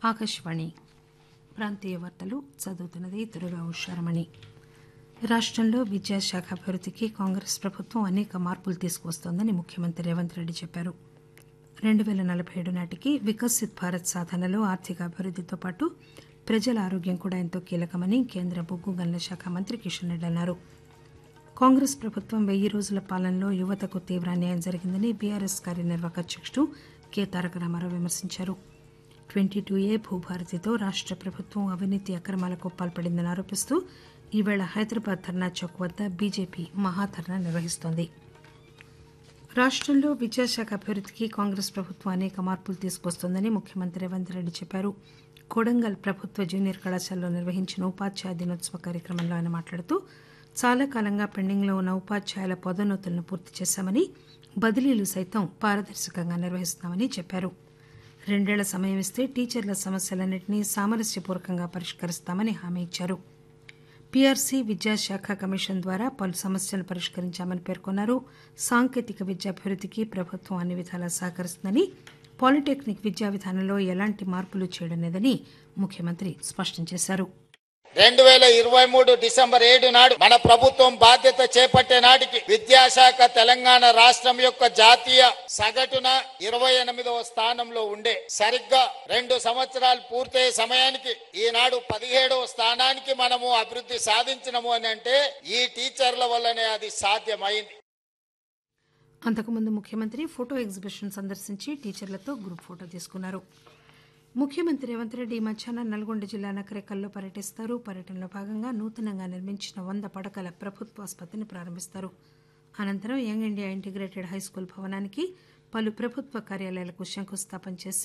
ఆకాశవాణి ప్రాంతీయ వార్తలు చదువుతున్నది దుర్గా ఉషారమణి రాష్టంలో విద్యాశాఖ అభివృద్దికి కాంగ్రెస్ ప్రభుత్వం అనేక మార్పులు తీసుకువస్తోందని ముఖ్యమంత్రి రేవంత్ రెడ్డి చెప్పారు రెండు పేల నలబై ఏడు నాటికి వికసిత్ భారత్ సాధనలో ఆర్థిక అభివృద్దితో పాటు ప్రజల ఆరోగ్యం కూడా ఎంతో కీలకమని కేంద్ర బొగ్గు గనుల శాఖ మంత్రి కిషన్ రెడ్డి అన్నారు కాంగ్రెస్ ప్రభుత్వం వెయ్యి రోజుల పాలనలో యువతకు తీవ్ర అన్యాయం జరిగిందని బీఆర్ఎస్ కార్యనిర్వాహక అధ్యకుడు కె తారక రామారావు విమర్శించారు ట్వంటీ టూ ఏ భూభారతితో రాష్ట ప్రభుత్వం అవినీతి అక్రమాలకు పాల్పడిందని ఆరోపిస్తూ ఈవేళ హైదరాబాద్ ధర్నా చౌక్ వద్ద బీజేపీ మహాధర్నా నిర్వహిస్తోంది రాష్టంలో విద్యాశాఖ అభివృద్దికి కాంగ్రెస్ ప్రభుత్వం అనేక మార్పులు తీసుకొస్తోందని ముఖ్యమంత్రి రేవంత్ రెడ్డి చెప్పారు కొడంగల్ ప్రభుత్వ జూనియర్ కళాశాలలో నిర్వహించిన ఉపాధ్యాయ దినోత్సవ కార్యక్రమంలో ఆయన మాట్లాడుతూ చాలా కాలంగా పెండింగ్లో ఉన్న ఉపాధ్యాయుల పదోన్నతులను పూర్తి చేశామని బదిలీలు సైతం పారదర్శకంగా నిర్వహిస్తున్నామని చెప్పారు రెండేళ్ల సమయం ఇస్తే టీచర్ల సమస్యలన్నింటినీ సామరస్యపూర్వకంగా పరిష్కరిస్తామని హామీ ఇచ్చారు పీఆర్సీ విద్యాశాఖ కమిషన్ ద్వారా పలు సమస్యలను పరిష్కరించామని పేర్కొన్నారు సాంకేతిక విద్యాభివృద్దికి ప్రభుత్వం అన్ని విధాలా సహకరిస్తుందని పాలిటెక్నిక్ విద్యా విధానంలో ఎలాంటి మార్పులు చేయడం లేదని ముఖ్యమంత్రి స్పష్టం చేశారు రెండు వేల ఇరవై మూడు డిసెంబర్ ఏడు నాడు మన ప్రభుత్వం బాధ్యత చేపట్టే నాటికి విద్యాశాఖ తెలంగాణ రాష్ట్రం యొక్క జాతీయ సగటున ఇరవై ఎనిమిదవ స్థానంలో ఉండే సరిగ్గా రెండు సంవత్సరాలు పూర్తయ్యే సమయానికి ఈనాడు పదిహేడవ స్థానానికి మనము అభివృద్ధి సాధించినము అని అంటే ఈ టీచర్ల వల్లనే అది సాధ్యమైంది అంతకుముందు ముఖ్యమంత్రి ఫోటో ఎగ్జిబిషన్ సందర్శించి టీచర్లతో గ్రూప్ ఫోటో తీసుకున్నారు ముఖ్యమంత్రి రేవంత్ రెడ్డి ఈ మధ్యాహ్నం నల్గొండ జిల్లా నకరేకల్లో పర్యటిస్తారు పర్యటనలో భాగంగా నూతనంగా నిర్మించిన వంద పడకల ప్రభుత్వ ఆసుపత్రిని ప్రారంభిస్తారు అనంతరం యంగ్ ఇండియా ఇంటిగ్రేటెడ్ హైస్కూల్ భవనానికి పలు ప్రభుత్వ కార్యాలయాలకు శంకుస్థాపన చేసి